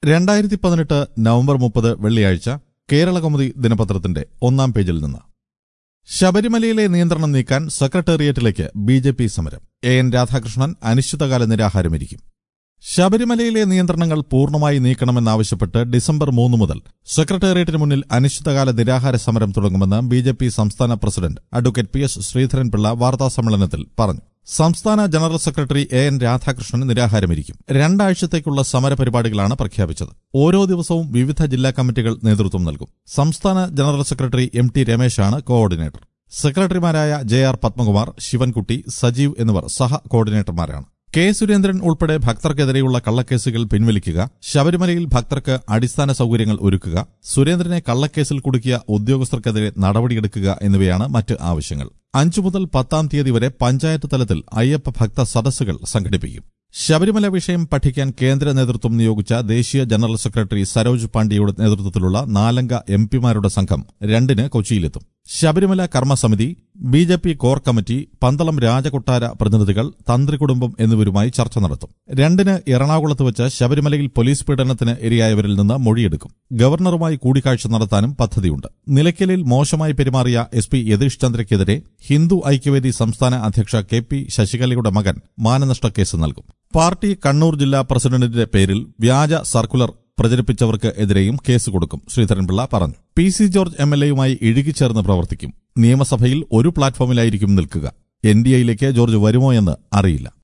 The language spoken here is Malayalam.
രണ്ടായിരത്തി പതിനെട്ട് നവംബർ മുപ്പത് വെള്ളിയാഴ്ച കേരളകൗമുദി ദിനപത്രത്തിന്റെ ഒന്നാം പേജിൽ നിന്ന് ശബരിമലയിലെ നിയന്ത്രണം നീക്കാൻ സെക്രട്ടേറിയറ്റിലേക്ക് ബി ജെ പി സമരം എ എൻ രാധാകൃഷ്ണൻ അനിശ്ചിതകാല നിരാഹാരമിരിക്കും ശബരിമലയിലെ നിയന്ത്രണങ്ങൾ പൂർണ്ണമായി നീക്കണമെന്നാവശ്യപ്പെട്ട് ഡിസംബർ മൂന്ന് മുതൽ സെക്രട്ടേറിയറ്റിന് മുന്നിൽ അനിശ്ചിതകാല നിരാഹാര സമരം തുടങ്ങുമെന്ന് ബി ജെ പി സംസ്ഥാന president advocate P S Sreedharan Pillai വാർത്താസമ്മേളനത്തിൽ പറഞ്ഞു സംസ്ഥാന general secretary A N Radhakrishnan നിരാഹാരമിരിക്കും രണ്ടാഴ്ചത്തേക്കുള്ള സമരപരിപാടികളാണ് പ്രഖ്യാപിച്ചത് ഓരോ ദിവസവും വിവിധ ജില്ലാ കമ്മിറ്റികൾ നേതൃത്വം നൽകും സംസ്ഥാന ജനറൽ സെക്രട്ടറി എം ടി രമേശാണ് കോഓർഡിനേറ്റർ സെക്രട്ടറിമാരായ ജെ ആർ പത്മകുമാർ ശിവൻകുട്ടി സജീവ് എന്നിവർ സഹ കോർഡിനേറ്റർമാരാണ് കെ സുരേന്ദ്രൻ ഉൾപ്പെടെ ഭക്തർക്കെതിരെയുള്ള കള്ളക്കേസുകൾ പിൻവലിക്കുക ശബരിമലയിൽ ഭക്തർക്ക് അടിസ്ഥാന സൌകര്യങ്ങൾ ഒരുക്കുക സുരേന്ദ്രനെ കള്ളക്കേസിൽ കുടുക്കിയ ഉദ്യോഗസ്ഥർക്കെതിരെ നടപടിയെടുക്കുക എന്നിവയാണ് മറ്റ് ആവശ്യങ്ങൾ അഞ്ചു മുതൽ പത്താം തീയതി വരെ പഞ്ചായത്ത് തലത്തിൽ അയ്യപ്പ ഭക്ത സദസ്സുകൾ സംഘടിപ്പിക്കും ശബരിമല വിഷയം പഠിക്കാൻ കേന്ദ്ര നേതൃത്വം നിയോഗിച്ച ദേശീയ ജനറൽ സെക്രട്ടറി സരോജ് പാണ്ഡ്യയുടെ നേതൃത്വത്തിലുള്ള നാലംഗ എം പിമാരുടെ സംഘം രണ്ടിന് കൊച്ചിയിലെത്തും Sabarimala Karmasamithi B J P core committee Pandalam രാജകൊട്ടാര പ്രതിനിധികൾ തന്ത്രി കുടുംബം എന്നിവരുമായി ചർച്ച നടത്തും രണ്ടിന് എറണാകുളത്ത് വെച്ച് ശബരിമലയിൽ പോലീസ് പീഡനത്തിന് ഇരയായവരിൽ നിന്ന് മൊഴിയെടുക്കും ഗവർണറുമായി കൂടിക്കാഴ്ച നടത്താനും പദ്ധതിയുണ്ട് നിലയ്ക്കലിൽ മോശമായി പെരുമാറിയ എസ് പി യതീഷ് ചന്ദ്രയ്ക്കെതിരെ ഹിന്ദു ഐക്യവേദി സംസ്ഥാന അധ്യക്ഷ കെ പി ശശികലയുടെ മകൻ മാനനഷ്ട കേസ് നൽകും പാർട്ടി കണ്ണൂർ ജില്ലാ പ്രസിഡന്റിന്റെ പേരിൽ വ്യാജ സർക്കുലർ പ്രചരിപ്പിച്ചവർക്ക് എതിരെയും കേസ് കൊടുക്കും ശ്രീധരൻപിള്ള പറഞ്ഞു P C George M L എയുമായി ഇഴുകിച്ചേർന്ന് പ്രവർത്തിക്കും നിയമസഭയിൽ ഒരു പ്ലാറ്റ്ഫോമിലായിരിക്കും നിൽക്കുക എൻ ഡി എയിലേക്ക് ജോർജ് വരുമോ എന്ന് അറിയില്ല